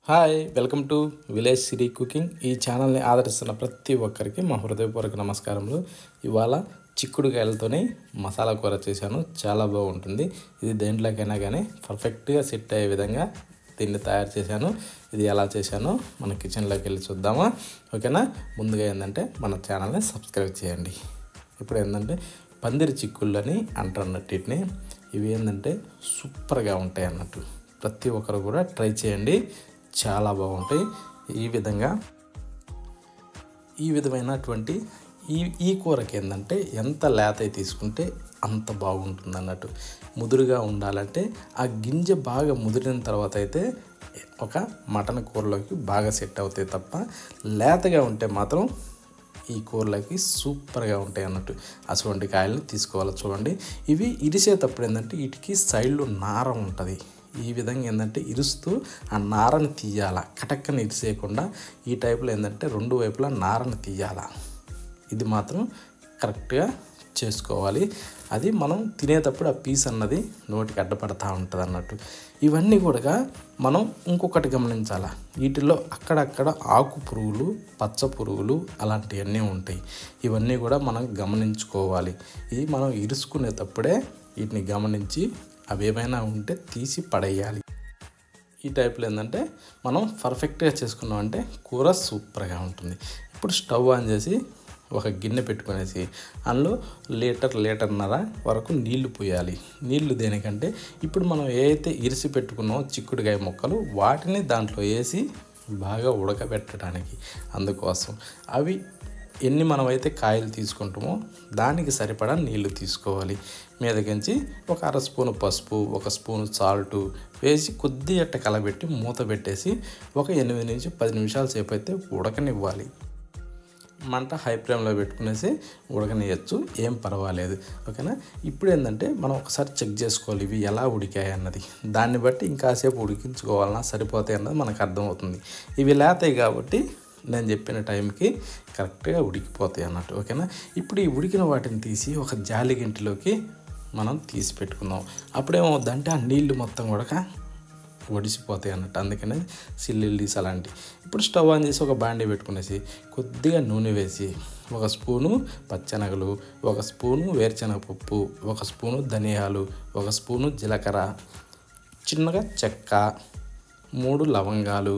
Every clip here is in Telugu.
hi welcome to village city cooking ఈ ఛానల్ని ఆదరిస్తున్న ప్రతి ఒక్కరికి మా హృదయపూర్వక నమస్కారములు ఇవాళ చిక్కుడుకాయలతోని మసాలా కూర చేశాను చాలా బాగుంటుంది ఇది దేంట్లోకైనా కానీ పర్ఫెక్ట్గా సెట్ అయ్యే విధంగా దీన్ని తయారు చేశాను ఇది ఎలా చేశానో మన కిచెన్లోకి వెళ్ళి చూద్దామా ఓకేనా ముందుగా ఏంటంటే మన ఛానల్ని సబ్స్క్రైబ్ చేయండి ఇప్పుడు ఏంటంటే పందిరి చిక్కుళ్ళని అంటారు అన్నట్టు వీటిని ఇవి ఏంటంటే సూపర్గా ఉంటాయి అన్నట్టు ప్రతి ఒక్కరు కూడా ట్రై చేయండి చాలా బాగుంటాయి ఈ విధంగా ఈ విధమైనటువంటి ఈ ఈ కూరకి ఏంటంటే ఎంత లేత తీసుకుంటే అంత బాగుంటుంది అన్నట్టు ముదురుగా ఉండాలంటే ఆ గింజ బాగా ముదిరిన తర్వాత అయితే ఒక మటన్ కూరలోకి బాగా సెట్ అవుతాయి తప్ప లేతగా ఉంటే మాత్రం ఈ కూరలకి సూపర్గా ఉంటాయి అన్నట్టు అటువంటి కాయలు తీసుకోవాలి చూడండి ఇవి ఇరిసేటప్పుడు ఏంటంటే వీటికి సైడ్లో నార ఉంటుంది ఈ విధంగా ఏంటంటే ఇరుస్తూ ఆ నారని తీయాల కటక్కని ఇరిసేయకుండా ఈ టైప్లో ఏంటంటే రెండు వైపులా నారని తీయాల ఇది మాత్రం కరెక్ట్గా చేసుకోవాలి అది మనం తినేటప్పుడు ఆ పీస్ అన్నది నోటికి అడ్డపడతా ఉంటుంది అన్నట్టు ఇవన్నీ కూడా మనం ఇంకొకటి గమనించాలా వీటిల్లో అక్కడక్కడ ఆకు పురుగులు పచ్చ పురుగులు అలాంటివన్నీ ఉంటాయి ఇవన్నీ కూడా మనం గమనించుకోవాలి ఇది మనం ఇరుసుకునేటప్పుడే వీటిని గమనించి అవి ఏమైనా ఉంటే తీసి పడేయాలి ఈ టైప్లో ఏంటంటే మనం పర్ఫెక్ట్గా చేసుకున్నామంటే కూర సూపర్గా ఉంటుంది ఇప్పుడు స్టవ్ ఆన్ చేసి ఒక గిన్నె పెట్టుకునేసి అందులో లీటర్ లీటర్న్నర వరకు నీళ్లు పోయాలి నీళ్లు దేనికంటే ఇప్పుడు మనం ఏదైతే ఇరిసి పెట్టుకున్నామో చిక్కుడుకాయ ముక్కలు వాటిని దాంట్లో వేసి బాగా ఉడకబెట్టడానికి అందుకోసం అవి ఎన్ని మనమైతే కాయలు తీసుకుంటామో దానికి సరిపడా నీళ్లు తీసుకోవాలి మీదకించి ఒక అర స్పూను పసుపు ఒక స్పూను సాల్టు వేసి కొద్ది అట్ట కలబెట్టి మూత పెట్టేసి ఒక ఎనిమిది నుంచి పది నిమిషాల సేపు అయితే ఉడకనివ్వాలి మంట హై ఫ్లేమ్లో పెట్టుకునేసి ఉడకనియచ్చు ఏం పర్వాలేదు ఓకేనా ఇప్పుడు ఏంటంటే మనం ఒకసారి చెక్ చేసుకోవాలి ఇవి ఎలా ఉడికాయి అన్నది దాన్ని బట్టి ఇంకాసేపు ఉడికించుకోవాలన్నా సరిపోతాయి అన్నది మనకు అర్థమవుతుంది ఇవి లేతాయి కాబట్టి నేను చెప్పిన టైంకి కరెక్ట్గా ఉడికిపోతాయి అన్నట్టు ఓకేనా ఇప్పుడు ఈ ఉడికిన వాటిని తీసి ఒక జాలి గింటిలోకి మనం తీసి పెట్టుకుందాం అప్పుడేమవుద్దంటే ఆ నీళ్లు మొత్తం కూడా ఒడిసిపోతాయి అన్నట్టు అందుకనే సిల్లీలు తీసి అలాంటి ఇప్పుడు స్టవ్ ఆన్ చేసి ఒక బాండీ పెట్టుకునేసి కొద్దిగా నూనె వేసి ఒక స్పూను పచ్చెనగలు ఒక స్పూను వేరుశనగపప్పు ఒక స్పూను ధనియాలు ఒక స్పూను జీలకర్ర చిన్నగా చెక్క మూడు లవంగాలు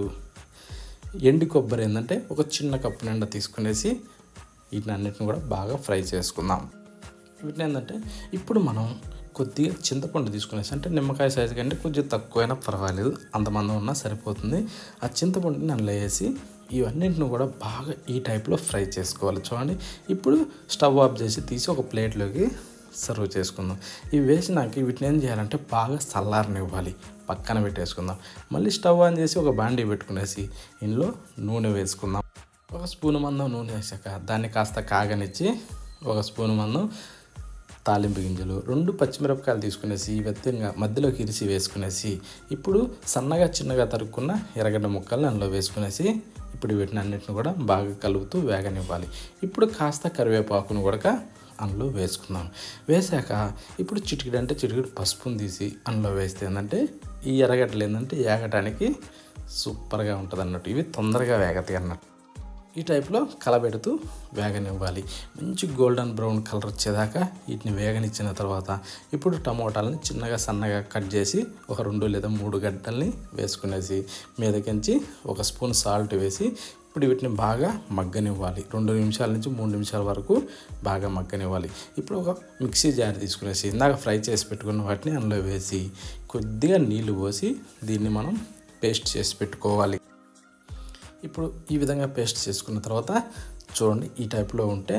ఎండి కొబ్బరి ఏంటంటే ఒక చిన్న కప్పు నిండా తీసుకునేసి వీటిని అన్నిటిని కూడా బాగా ఫ్రై చేసుకుందాం వీటిని ఏంటంటే ఇప్పుడు మనం కొద్దిగా చింతపండు తీసుకునేసి అంటే నిమ్మకాయ సైజు కంటే కొద్దిగా తక్కువైనా పర్వాలేదు అంతమంది ఉన్నా సరిపోతుంది ఆ చింతపండుని అందులో వేసి ఇవన్నింటిని కూడా బాగా ఈ టైప్లో ఫ్రై చేసుకోవాలి చూడండి ఇప్పుడు స్టవ్ ఆఫ్ చేసి తీసి ఒక ప్లేట్లోకి సర్వ్ చేసుకుందాం ఇవి వేసినాక వీటిని ఏం చేయాలంటే బాగా చల్లారనివ్వాలి పక్కన పెట్టేసుకుందాం మళ్ళీ స్టవ్ ఆన్ చేసి ఒక బాండీ పెట్టుకునేసి ఇందులో నూనె వేసుకుందాం ఒక స్పూన్ మందం నూనె వేసాక దాన్ని కాస్త కాగనిచ్చి ఒక స్పూన్ మందం తాలింపు గింజలు రెండు పచ్చిమిరపకాయలు తీసుకునేసి ఈ విధంగా మధ్యలోకి ఇరిసి వేసుకునేసి ఇప్పుడు సన్నగా చిన్నగా తరుక్కున్న ఎర్రగడ్డ ముక్కల్ని అందులో వేసుకునేసి ఇప్పుడు వీటిని అన్నిటిని కూడా బాగా కలుపుతూ వేగనివ్వాలి ఇప్పుడు కాస్త కరివేపాకును కూడా అందులో వేసుకుందాం వేసాక ఇప్పుడు చిటికెడు అంటే చిటికెడు పసుపుని తీసి అందులో వేస్తే ఏంటంటే ఈ ఎర్రగడ్డలు ఏంటంటే వేగటానికి సూపర్గా ఉంటుంది అన్నట్టు ఇవి తొందరగా వేగతాయి అన్నట్టు ఈ టైప్లో కలబెడుతూ వేగనివ్వాలి మంచి గోల్డెన్ బ్రౌన్ కలర్ వచ్చేదాకా వీటిని వేగనిచ్చిన తర్వాత ఇప్పుడు టమోటాలని చిన్నగా సన్నగా కట్ చేసి ఒక రెండు లేదా మూడు గడ్డల్ని వేసుకునేసి మీదకించి ఒక స్పూన్ సాల్ట్ వేసి ఇప్పుడు వీటిని బాగా మగ్గనివ్వాలి రెండు నిమిషాల నుంచి మూడు నిమిషాల వరకు బాగా మగ్గనివ్వాలి ఇప్పుడు ఒక మిక్సీ జార్ తీసుకునేసి ఇందాక ఫ్రై చేసి పెట్టుకున్న వాటిని అందులో వేసి కొద్దిగా నీళ్లు పోసి దీన్ని మనం పేస్ట్ చేసి పెట్టుకోవాలి ఇప్పుడు ఈ విధంగా పేస్ట్ చేసుకున్న తర్వాత చూడండి ఈ టైప్లో ఉంటే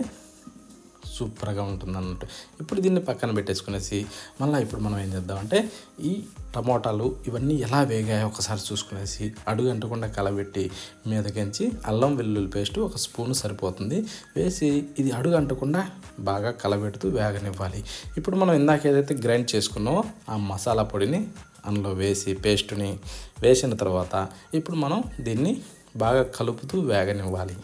సూపర్గా ఉంటుంది అన్నట్టు ఇప్పుడు దీన్ని పక్కన పెట్టేసుకునేసి మళ్ళీ ఇప్పుడు మనం ఏం చేద్దామంటే ఈ టమోటాలు ఇవన్నీ ఎలా వేగాయో ఒకసారి చూసుకునేసి అడుగు అంటకుండా కలబెట్టి మీదకించి అల్లం వెల్లుల్లి పేస్ట్ ఒక స్పూన్ సరిపోతుంది వేసి ఇది అడుగు అంటకుండా బాగా కలబెడుతూ వేగనివ్వాలి ఇప్పుడు మనం ఇందాక ఏదైతే గ్రైండ్ చేసుకున్నామో ఆ మసాలా పొడిని అందులో వేసి పేస్ట్ని వేసిన తర్వాత ఇప్పుడు మనం దీన్ని బాగా కలుపుతూ వేగనివ్వాలి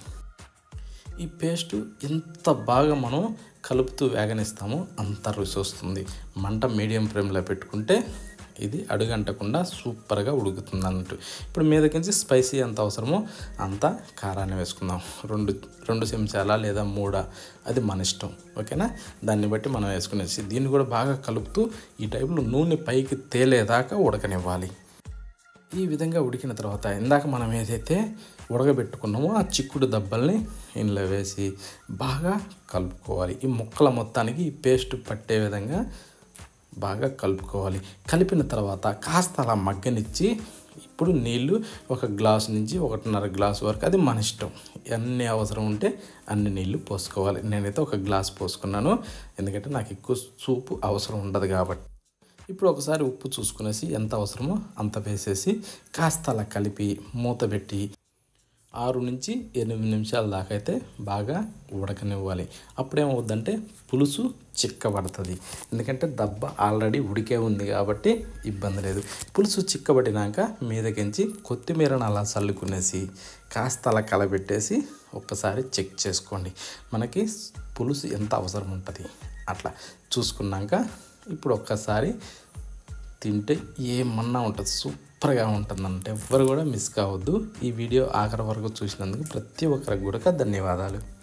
ఈ పేస్ట్ ఎంత బాగా మనం కలుపుతూ వేగనిస్తామో అంత రుచి వస్తుంది మంట మీడియం ఫ్లేమ్లో పెట్టుకుంటే ఇది అడుగంటకుండా సూపర్గా ఉడుకుతుంది అన్నట్టు ఇప్పుడు మీదకించి స్పైసీ ఎంత అవసరమో అంత కారాన్ని వేసుకుందాం రెండు రెండు చెంచాల లేదా మూడా అది మన ఇష్టం ఓకేనా దాన్ని బట్టి మనం వేసుకునేసి దీన్ని కూడా బాగా కలుపుతూ ఈ టైంలో నూనె పైకి తేలేదాకా ఉడకనివ్వాలి ఈ విధంగా ఉడికిన తర్వాత ఇందాక మనం ఏదైతే ఉడకబెట్టుకున్నామో ఆ చిక్కుడు దబ్బల్ని ఇందులో వేసి బాగా కలుపుకోవాలి ఈ ముక్కల మొత్తానికి ఈ పేస్ట్ పట్టే విధంగా బాగా కలుపుకోవాలి కలిపిన తర్వాత కాస్త అలా మగ్గనిచ్చి ఇప్పుడు నీళ్ళు ఒక గ్లాస్ నుంచి ఒకటిన్నర గ్లాస్ వరకు అది మన ఇష్టం ఎన్ని అవసరం ఉంటే అన్ని నీళ్ళు పోసుకోవాలి నేనైతే ఒక గ్లాస్ పోసుకున్నాను ఎందుకంటే నాకు ఎక్కువ సూపు అవసరం ఉండదు కాబట్టి ఇప్పుడు ఒకసారి ఉప్పు చూసుకునేసి ఎంత అవసరమో అంత వేసేసి కాస్త అలా కలిపి మూత పెట్టి ఆరు నుంచి ఎనిమిది నిమిషాల దాకా అయితే బాగా ఉడకనివ్వాలి అప్పుడేమవుద్దంటే పులుసు చిక్కబడుతుంది ఎందుకంటే దెబ్బ ఆల్రెడీ ఉడికే ఉంది కాబట్టి ఇబ్బంది లేదు పులుసు చిక్కబడినాక మీదకించి కొత్తిమీరను అలా చల్లుకునేసి కాస్త అలా కలబెట్టేసి ఒక్కసారి చెక్ చేసుకోండి మనకి పులుసు ఎంత అవసరం ఉంటుంది అట్లా చూసుకున్నాక ఇప్పుడు ఒక్కసారి తింటే ఏమన్నా ఉంటుంది సూపర్గా ఉంటుందంటే ఎవ్వరు కూడా మిస్ కావద్దు ఈ వీడియో ఆఖరి వరకు చూసినందుకు ప్రతి ఒక్కరికి కూడా ధన్యవాదాలు